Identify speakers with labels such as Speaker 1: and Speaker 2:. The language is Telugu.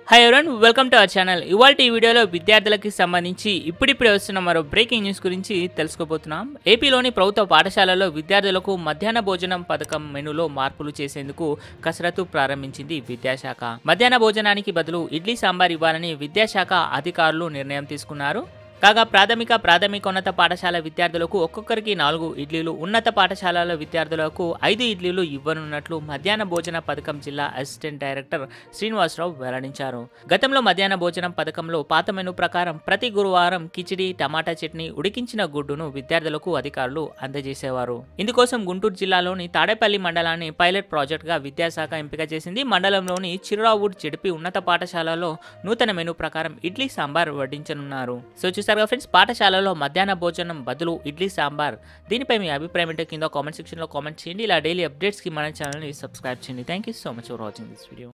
Speaker 1: hi everyone welcome to our channel ఇవాళ ఈ వీడియోలో విద్యార్థులకి సంబంధించి ఇప్పుడిప్పుడే వస్తున్న మరో బ్రేకింగ్ న్యూస్ గురించి తెలుసుకోబోతున్నాం ఏపీలోని ప్రభుత్వ పాఠశాలలో విద్యార్థులకు మధ్యాహ్న భోజనం పథకం మెనూలో మార్పులు చేసేందుకు కసరత్తు ప్రారంభించింది విద్యాశాఖ మధ్యాహ్న భోజనానికి బదులు ఇడ్లీ సాంబార్ ఇవ్వాలని విద్యాశాఖ అధికారులు నిర్ణయం తీసుకున్నారు కాగా ప్రాథమిక ప్రాథమికోన్నత పాఠశాల విద్యార్థులకు ఒక్కొక్కరికి నాలుగు ఇడ్లీలు ఉన్నత పాఠశాలల విద్యార్థులకు ఐదు ఇడ్లీలు ఇవ్వనున్నట్లు మధ్యాహ్న భోజన పథకం జిల్లా అసిస్టెంట్ డైరెక్టర్ శ్రీనివాసరావు వెల్లడించారు గతంలో మధ్యాహ్న భోజనం పథకంలో పాత మెను ప్రకారం ప్రతి గురువారం కిచిడి టమాటా చట్నీ ఉడికించిన గుడ్డును విద్యార్థులకు అధికారులు అందజేసేవారు ఇందుకోసం గుంటూరు జిల్లాలోని తాడేపల్లి మండలాన్ని పైలట్ ప్రాజెక్టుగా విద్యాశాఖ ఎంపిక చేసింది మండలంలోని చిరురావుడ్ చెడిపి ఉన్నత పాఠశాలలో నూతన మెను ప్రకారం ఇడ్లీ సాంబార్ వడ్డించనున్నారు సో చూసారుగా ఫ్రెండ్స్ పాఠశాలలో మధ్యాహ్న భోజనం బదులు ఇడ్లీ సాంబార్ దీనిపై మీ అభిప్రాయం ఏంటో కింద కామెంట్ సెక్షన్లో కామెంట్ చేయండి ఇలా డైలీ అప్డేట్స్కి మన ఛానల్ని సబ్స్క్రైబ్ చేయండి thank you so much for watching this video